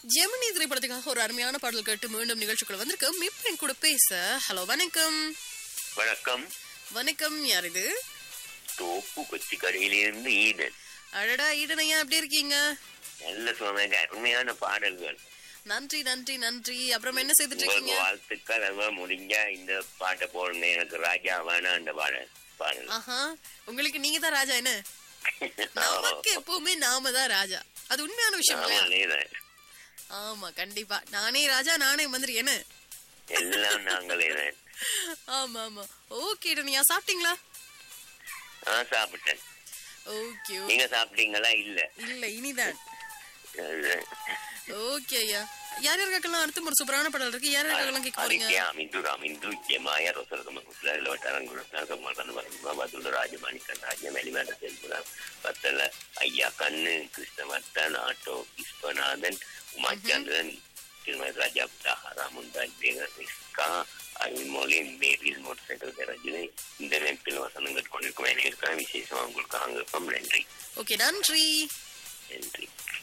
ஜெமினி திரைப்படத்துக்காக ஒரு அருமையான பாடல் கேட்டு மீண்டும் நிகழ்ச்சிக்குள்ள வந்திருக்கோம் இப்ப என் கூட பேச ஹலோ வணக்கம் வணக்கம் வணக்கம் யார் இது தோப்பு கொச்சி கடையிலிருந்து ஈடன் அடடா ஈடனையா எப்படி இருக்கீங்க நல்ல சுவாமிக்கு அருமையான பாடல்கள் நன்றி நன்றி நன்றி அப்புறம் என்ன செய்துட்டு உங்களுக்கு இருக்கீங்க வாழ்த்துக்கள் அதுவும் முடிஞ்சா இந்த பாட்டை போடுங்க எனக்கு ராஜா வேணா அந்த பாடல் பாடல் ஆஹா உங்களுக்கு நீங்க தான் ராஜா என்ன நமக்கு எப்பவுமே நாம தான் ராஜா அது உண்மையான விஷயம் இல்லையா நாங்களேதான். ஆமா கண்டிப்பா நானே ராஜா நானே மந்திரி என்ன எல்லாம் நாங்களே தான் ஆமா ஆமா ஓகே ஈடனையா சாப்பிட்டீங்களா நான் சாப்பிட்டேன் ஓகே நீங்க சாப்பிட்டீங்களா இல்ல இல்ல இனிதான் ஓகே ஐயா யார் யாருக்கெல்லாம் அடுத்த ஒரு சூப்பரான பாடல் இருக்கு யார் யாருக்கெல்லாம் கேட்க போறீங்க ஆதித்யா மிந்துரா மிந்து ஜமாய ரசரதம குஸ்லால வட்டாரங்குட நாகமாதன வரமா ராஜமாணிக்கன் ராஜ்யம் வெளிநாடு செல்புரம் பத்தல ஐயா கண்ணு கிருஷ்ணவர்த்தன் ஆட்டோ விஸ்வநாதன் உமாச்சந்திரன் திருமதி ராஜா தாராமுந்தாய் பேகர் நிஷ்கா அருள்மொழி மேரில் மோட்டர் சைக்கிள் கரஜினை இந்த நேரத்தில் வசனங்கள் கொண்டிருக்கும் எனக்கு விசேஷமா உங்களுக்கு அங்க நன்றி ஓகே நன்றி நன்றி